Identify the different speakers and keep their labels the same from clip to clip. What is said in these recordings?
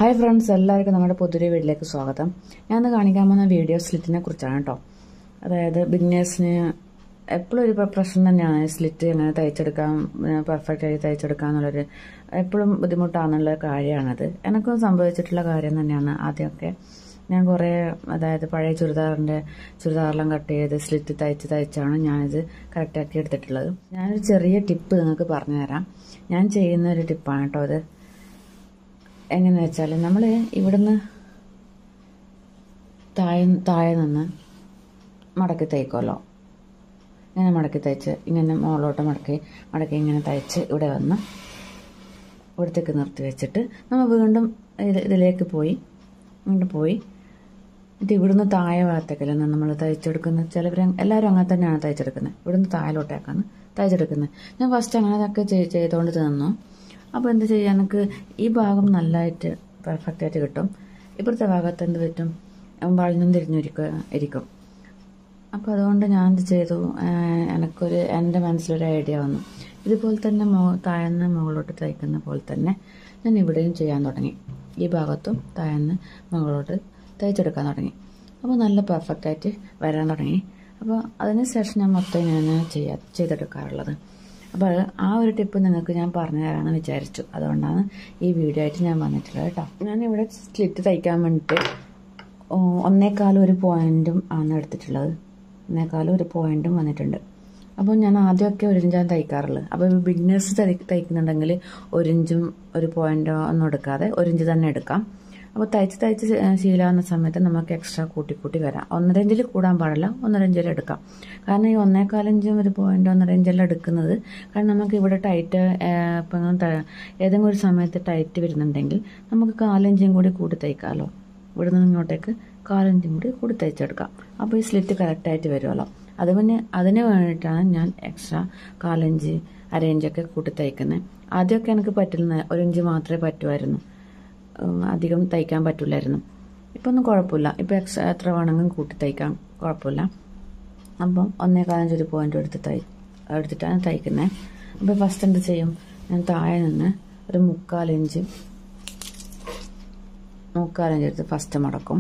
Speaker 1: hi friends എല്ലാവർക്കും നമ്മുടെ പുതിയ വീട്ടിലേക്ക് സ്വാഗതം ഞാൻ ഇന്ന് കാണിക്കാൻ പോകുന്ന വീഡിയോ സ്ലിറ്റിനെ കുറിച്ചാണ് കേട്ടോ അതായത് ബിഗിനേഴ്സിന് എപ്പോഴും ഒരു പ്രശ്നം തന്നെയാണ് സ്ലിറ്റ് എങ്ങനെ തയ്ച്ചെടുക്കാം പെർഫെക്റ്റ് ആയി തയ്ച്ചെടുക്കാം എന്നുള്ളൊരു എപ്പോഴും ബുദ്ധിമുട്ടാണെന്നുള്ള കാര്യമാണത് എനിക്കും സംഭവിച്ചിട്ടുള്ള കാര്യം തന്നെയാണ് ആദ്യമൊക്കെ ഞാൻ കുറേ അതായത് പഴയ ചുരിദാറിൻ്റെ ചുരിദാറെല്ലാം കട്ട് ചെയ്ത് സ്ലിറ്റ് തയ്ച്ച് തയ്ച്ചാണ് ഞാനിത് കറക്റ്റാക്കി എടുത്തിട്ടുള്ളത് ഞാനൊരു ചെറിയ ടിപ്പ് നിങ്ങൾക്ക് പറഞ്ഞുതരാം ഞാൻ ചെയ്യുന്ന ഒരു ടിപ്പാണ് കേട്ടോ അത് എങ്ങനെയാ വെച്ചാൽ നമ്മൾ ഇവിടുന്ന് താഴെ താഴെ നിന്ന് മടക്കി തയ്ക്കുമല്ലോ ഇങ്ങനെ മടക്കി തയ്ച്ച് ഇങ്ങനെ മുകളിലോട്ട് മടക്കി മടക്കി ഇങ്ങനെ തയ്ച്ച് ഇവിടെ വന്ന് ഇവിടത്തേക്ക് നിർത്തി വെച്ചിട്ട് നമ്മൾ വീണ്ടും ഇത് ഇതിലേക്ക് പോയി ഇങ്ങോട്ട് പോയി എന്നിട്ട് ഇവിടുന്ന് താഴെ ഭാഗത്തേക്കല്ല നമ്മൾ തയ്ച്ചെടുക്കുന്നത് ചിലവർ എല്ലാവരും അങ്ങനെ തന്നെയാണ് തയ്ച്ചെടുക്കുന്നത് ഇവിടുന്ന് താഴോട്ടേക്കാണ് തയ്ച്ചെടുക്കുന്നത് ഞാൻ ഫസ്റ്റ് അങ്ങനെ അതൊക്കെ ചെയ്തുകൊണ്ട് തന്നു അപ്പോൾ എന്ത് ചെയ്യാൻ എനിക്ക് ഈ ഭാഗം നല്ലതായിട്ട് പെർഫെക്റ്റ് ആയിട്ട് കിട്ടും ഇപ്പുറത്തെ ഭാഗത്ത് എന്ത് പറ്റും വളഞ്ഞും തിരിഞ്ഞിരിക്കും ഇരിക്കും അപ്പോൾ അതുകൊണ്ട് ഞാൻ എന്ത് ചെയ്തു എനിക്കൊരു എൻ്റെ മനസ്സിലൊരു ഐഡിയ വന്നു ഇതുപോലെ തന്നെ മോ താഴ്ന്ന് മുകളിലോട്ട് തയ്ക്കുന്ന പോലെ തന്നെ ഞാൻ ഇവിടെയും ചെയ്യാൻ തുടങ്ങി ഈ ഭാഗത്തും താഴ്ന്ന് മുകളിലോട്ട് തയ്ച്ചെടുക്കാൻ തുടങ്ങി അപ്പോൾ നല്ല പെർഫെക്റ്റ് ആയിട്ട് വരാൻ തുടങ്ങി അപ്പോൾ അതിന് ശേഷം ഞാൻ മൊത്തം ഞാൻ ചെയ്യാ ചെയ്തെടുക്കാറുള്ളത് അപ്പോൾ ആ ഒരു ടിപ്പ് നിങ്ങൾക്ക് ഞാൻ പറഞ്ഞു തരാമെന്ന് വിചാരിച്ചു അതുകൊണ്ടാണ് ഈ വീഡിയോ ആയിട്ട് ഞാൻ വന്നിട്ടുള്ളത് കേട്ടോ ഞാനിവിടെ സ്ലിറ്റ് തയ്ക്കാൻ വേണ്ടിയിട്ട് ഒന്നേക്കാലും ഒരു പോയിന്റും ആണ് എടുത്തിട്ടുള്ളത് ഒന്നേക്കാലും ഒരു പോയിന്റും വന്നിട്ടുണ്ട് അപ്പോൾ ഞാൻ ആദ്യമൊക്കെ ഒരു ഇഞ്ചാണ് തയ്ക്കാറുള്ളത് അപ്പോൾ ബിഗിനേഴ്സ് തയ്ക്കുന്നുണ്ടെങ്കിൽ ഒരു ഇഞ്ചും ഒരു പോയിന്റോ ഒന്നും എടുക്കാതെ ഒരു ഇഞ്ച് തന്നെ എടുക്കാം അപ്പോൾ തയ്ച്ച് തയ്ച്ച് ശീലമാകുന്ന സമയത്ത് നമുക്ക് എക്സ്ട്രാ കൂട്ടി കൂട്ടി വരാം ഒന്നര ഇഞ്ചിൽ കൂടാൻ പാടില്ല ഒന്നര ഇഞ്ചിൽ എടുക്കാം കാരണം ഈ ഒന്നേകാലഞ്ചും ഒരു പോയിന്റ് ഒന്നര ഇഞ്ചെല്ലാം എടുക്കുന്നത് കാരണം നമുക്ക് ഇവിടെ ടൈറ്റ് ഇപ്പം ഏതെങ്കിലും ഒരു സമയത്ത് ടൈറ്റ് വരുന്നുണ്ടെങ്കിൽ നമുക്ക് കാലഞ്ചും കൂടി കൂടി തയ്ക്കാമല്ലോ ഇവിടെ നിന്ന് ഇങ്ങോട്ടേക്ക് കാലഞ്ചും കൂടി കൂടി തയ്ച്ചെടുക്കാം അപ്പോൾ ഈ സ്ലിറ്റ് കറക്റ്റായിട്ട് വരുമല്ലോ അതുപിന്നെ അതിന് വേണ്ടിയിട്ടാണ് ഞാൻ എക്സ്ട്രാ കാലഞ്ച് അരയിഞ്ചൊക്കെ കൂട്ടി തയ്ക്കുന്നത് ആദ്യമൊക്കെ എനിക്ക് പറ്റുന്ന ഒരു ഇഞ്ച് മാത്രമേ പറ്റുമായിരുന്നു അധികം തയ്ക്കാൻ പറ്റില്ലായിരുന്നു ഇപ്പം ഒന്നും കുഴപ്പമില്ല ഇപ്പം എക്സ്ട്രാ എത്ര വേണമെങ്കിലും കൂട്ടി തയ്ക്കാൻ കുഴപ്പമില്ല അപ്പം ഒന്നേ കാലഞ്ച് ഒരു പോയിന്റ് എടുത്ത് തൈ എടുത്തിട്ടാണ് തയ്ക്കുന്നത് അപ്പോൾ ഫസ്റ്റ് എന്ത് ചെയ്യും ഞാൻ താഴെ നിന്ന് ഒരു മുക്കാലിഞ്ച് മുക്കാലിഞ്ച് എടുത്ത് ഫസ്റ്റ് മടക്കും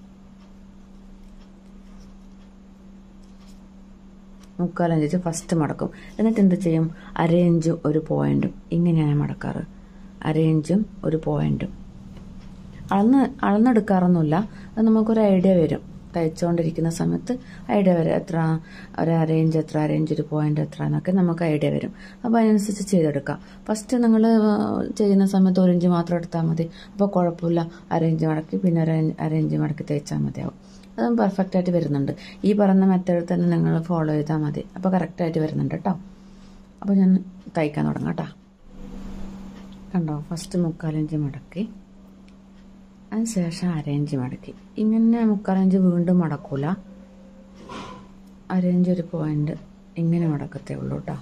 Speaker 1: മുക്കാലഞ്ച് ഫസ്റ്റ് മടക്കും എന്നിട്ട് എന്ത് ചെയ്യും അര ഇഞ്ചും ഒരു പോയിന്റും ഇങ്ങനെയാണ് മടക്കാറ് അര ഇഞ്ചും ഒരു പോയിന്റും അളന്ന് അളന്നെടുക്കാറൊന്നുമില്ല അത് നമുക്കൊരു ഐഡിയ വരും തയ്ച്ചുകൊണ്ടിരിക്കുന്ന സമയത്ത് ഐഡിയ വരും എത്ര ഒരു അരേഞ്ച് എത്ര അരേഞ്ച് ഒരു പോയിന്റ് എത്ര എന്നൊക്കെ നമുക്ക് ഐഡിയ വരും അപ്പോൾ അതിനനുസരിച്ച് ചെയ്തെടുക്കാം ഫസ്റ്റ് നിങ്ങൾ ചെയ്യുന്ന സമയത്ത് ഒരു ഇഞ്ച് മാത്രം എടുത്താൽ മതി അപ്പോൾ കുഴപ്പമില്ല അരേഞ്ച് മടക്കി പിന്നെ ഒരു അരേഞ്ച് മടക്കി തയ്ച്ചാൽ മതിയാവും അതും പെർഫെക്റ്റ് ആയിട്ട് വരുന്നുണ്ട് ഈ പറയുന്ന മെത്തേഡ് തന്നെ നിങ്ങൾ ഫോളോ ചെയ്താൽ മതി അപ്പോൾ കറക്റ്റായിട്ട് വരുന്നുണ്ട് കേട്ടോ അപ്പോൾ ഞാൻ തയ്ക്കാൻ തുടങ്ങാം കേട്ടോ കണ്ടോ ഫസ്റ്റ് മുക്കാലിഞ്ച് മടക്കി അതിന് ശേഷം അരയിഞ്ച് മടക്കി ഇങ്ങനെ മുക്കാലഞ്ച് വീണ്ടും മടക്കൂല അരയിഞ്ച് ഒരു പോയിന്റ് ഇങ്ങനെ മടക്കത്തേ ഉള്ളൂ കേട്ടോ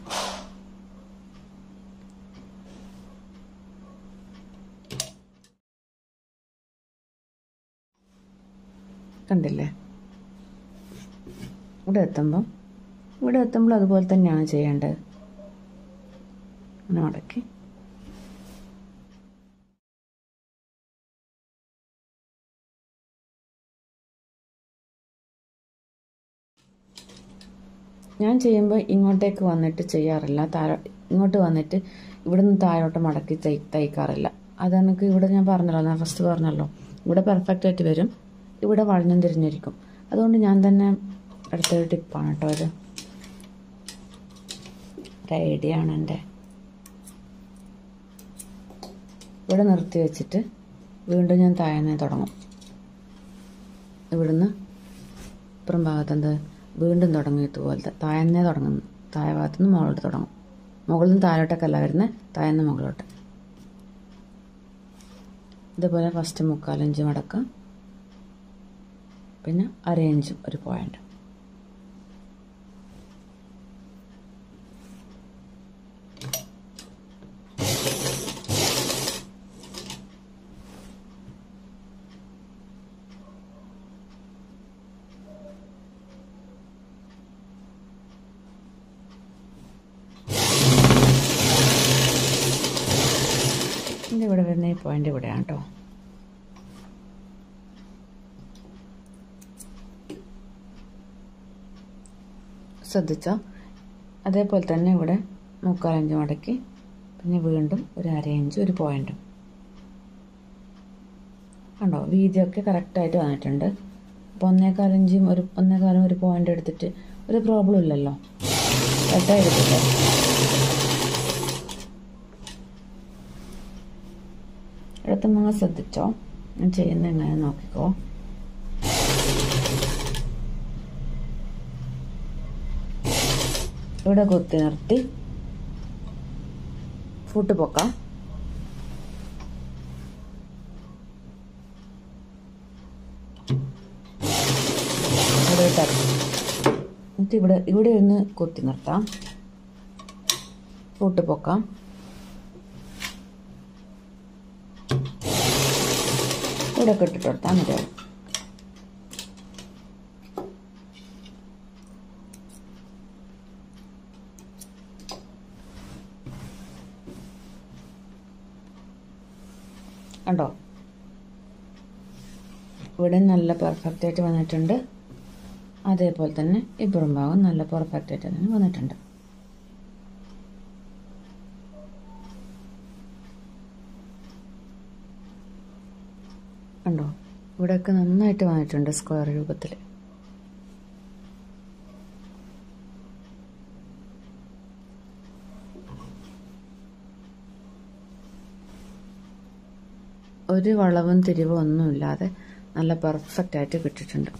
Speaker 1: കണ്ടില്ലേ ഇവിടെ എത്തുമ്പം ഇവിടെ എത്തുമ്പോൾ അതുപോലെ തന്നെയാണ് ചെയ്യേണ്ടത് അങ്ങനെ മടക്കി ഞാൻ ചെയ്യുമ്പോൾ ഇങ്ങോട്ടേക്ക് വന്നിട്ട് ചെയ്യാറില്ല താഴെ ഇങ്ങോട്ട് വന്നിട്ട് ഇവിടുന്ന് താഴോട്ട് മടക്കി തൈ തയ്ക്കാറില്ല അതെനിക്ക് ഇവിടെ ഞാൻ പറഞ്ഞല്ലോ ഞാൻ ഫസ്റ്റ് പറഞ്ഞല്ലോ ഇവിടെ പെർഫെക്റ്റ് ആയിട്ട് വരും ഇവിടെ വളഞ്ഞും തിരിഞ്ഞിരിക്കും അതുകൊണ്ട് ഞാൻ തന്നെ അടുത്തൊരു ടിപ്പാണ് കേട്ടോ ഇത് ഒരു ഐഡിയ ആണ് എൻ്റെ ഇവിടെ നിർത്തി വെച്ചിട്ട് വീണ്ടും ഞാൻ താഴ്ന്നേ തുടങ്ങും ഇവിടുന്ന് ഇപ്പുറം ഭാഗത്തെന്ത് വീണ്ടും തുടങ്ങി ഇതുപോലത്തെ താഴ്ന്നേ തുടങ്ങുന്നു താഴെ ഭാഗത്തുനിന്ന് മുകളിലോട്ട് തുടങ്ങും മുകളിൽ നിന്ന് താഴോട്ടൊക്കെയല്ല വരുന്നത് താഴ്ന്ന് മുകളിലോട്ട് ഇതുപോലെ ഫസ്റ്റ് മുക്കാലഞ്ച് മടക്കാം പിന്നെ അരയിഞ്ചും ഒരു പോയിന്റ് ഇവിടെ വരുന്ന ഈ പോയിന്റ് ഇവിടെയാണ് കേട്ടോ ശ്രദ്ധിച്ചോ അതേപോലെ തന്നെ ഇവിടെ മുക്കാലഞ്ച് മടക്കി പിന്നെ വീണ്ടും ഒരു അര ഇഞ്ച് ഒരു പോയിന്റും കണ്ടോ വീതിയൊക്കെ കറക്റ്റായിട്ട് വന്നിട്ടുണ്ട് അപ്പോൾ ഒന്നേകാലഞ്ചും ഒരു ഒന്നേകാലും ഒരു പോയിന്റ് എടുത്തിട്ട് ഒരു പ്രോബ്ലം ഇല്ലല്ലോ കറക്റ്റായി കിട്ടില്ല എടുത്തുമ്പോൾ ശ്രദ്ധിച്ചോ ഞാൻ ചെയ്യുന്നത് എങ്ങനെ നോക്കിക്കോ ഇവിടെ കുത്തി നിർത്തി ഫുട്ട് പൊക്കാം ഇവിടെ ഇട്ടാൽ എന്നിട്ട് ഇവിടെ ഇവിടെ ഒന്ന് കുത്തി നിർത്താം ഫുട്ട് പൊക്കാം ഇവിടെ ഒക്കെ ഇട്ടിട്ട് കൊടുത്താൽ മതിയാവും കണ്ടോ ഇവിടെ നല്ല പെർഫെക്റ്റ് ആയിട്ട് വന്നിട്ടുണ്ട് അതേപോലെ തന്നെ ഇപ്പുറം ഭാഗം നല്ല പെർഫെക്റ്റ് ആയിട്ട് തന്നെ വന്നിട്ടുണ്ട് കണ്ടോ ഇവിടെയൊക്കെ നന്നായിട്ട് വന്നിട്ടുണ്ട് സ്ക്വയർ രൂപത്തിൽ ഒരു വളവും തിരിവും ഒന്നുമില്ലാതെ നല്ല പെർഫെക്റ്റ് ആയിട്ട് കിട്ടിയിട്ടുണ്ട്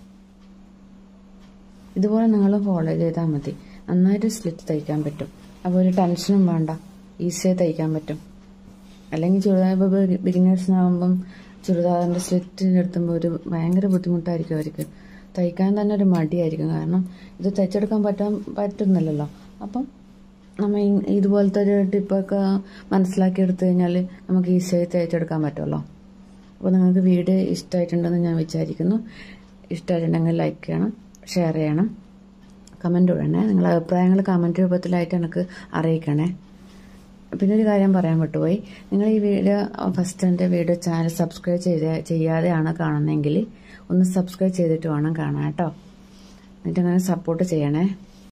Speaker 1: ഇതുപോലെ നിങ്ങൾ ഫോളോ ചെയ്താൽ മതി നന്നായിട്ട് സ്ലിറ്റ് തയ്ക്കാൻ പറ്റും അപ്പോൾ ഒരു ടെൻഷനും വേണ്ട ഈസിയായി തയ്ക്കാൻ പറ്റും അല്ലെങ്കിൽ ചുരിദാർ ഇപ്പോൾ ബിഗിനേഴ്സിനാകുമ്പം ചുരിദാറിൻ്റെ സ്ലിറ്റിൻ്റെ എടുത്തുമ്പോൾ ഒരു ഭയങ്കര ബുദ്ധിമുട്ടായിരിക്കും അവർക്ക് തയ്ക്കാൻ തന്നെ ഒരു മടിയായിരിക്കും കാരണം ഇത് തയ്ച്ചെടുക്കാൻ പറ്റാൻ പറ്റുന്നില്ലല്ലോ അപ്പം നമ്മൾ ഈ- ഇതുപോലത്തെ ഒരു ടിപ്പൊക്കെ മനസ്സിലാക്കി എടുത്തു കഴിഞ്ഞാൽ നമുക്ക് ഈസിയായി തയ്ച്ചെടുക്കാൻ പറ്റുമല്ലോ അപ്പോൾ നിങ്ങൾക്ക് വീഡിയോ ഇഷ്ടമായിട്ടുണ്ടെന്ന് ഞാൻ വിചാരിക്കുന്നു ഇഷ്ടമായിട്ടുണ്ടെങ്കിൽ ലൈക്ക് ചെയ്യണം ഷെയർ ചെയ്യണം കമൻറ്റ് ഇടണേ നിങ്ങളുടെ അഭിപ്രായങ്ങൾ കമൻറ്റ് രൂപത്തിലായിട്ട് എനിക്ക് അറിയിക്കണേ പിന്നെ ഒരു കാര്യം പറയാൻ വിട്ടുപോയി നിങ്ങൾ ഈ വീഡിയോ ഫസ്റ്റ് എൻ്റെ വീഡിയോ ചാനൽ സബ്സ്ക്രൈബ് ചെയ്ത ചെയ്യാതെയാണ് കാണുന്നതെങ്കിൽ ഒന്ന് സബ്സ്ക്രൈബ് ചെയ്തിട്ട് വേണം കാണാൻ കേട്ടോ എന്നിട്ട് അങ്ങനെ സപ്പോർട്ട് ചെയ്യണേ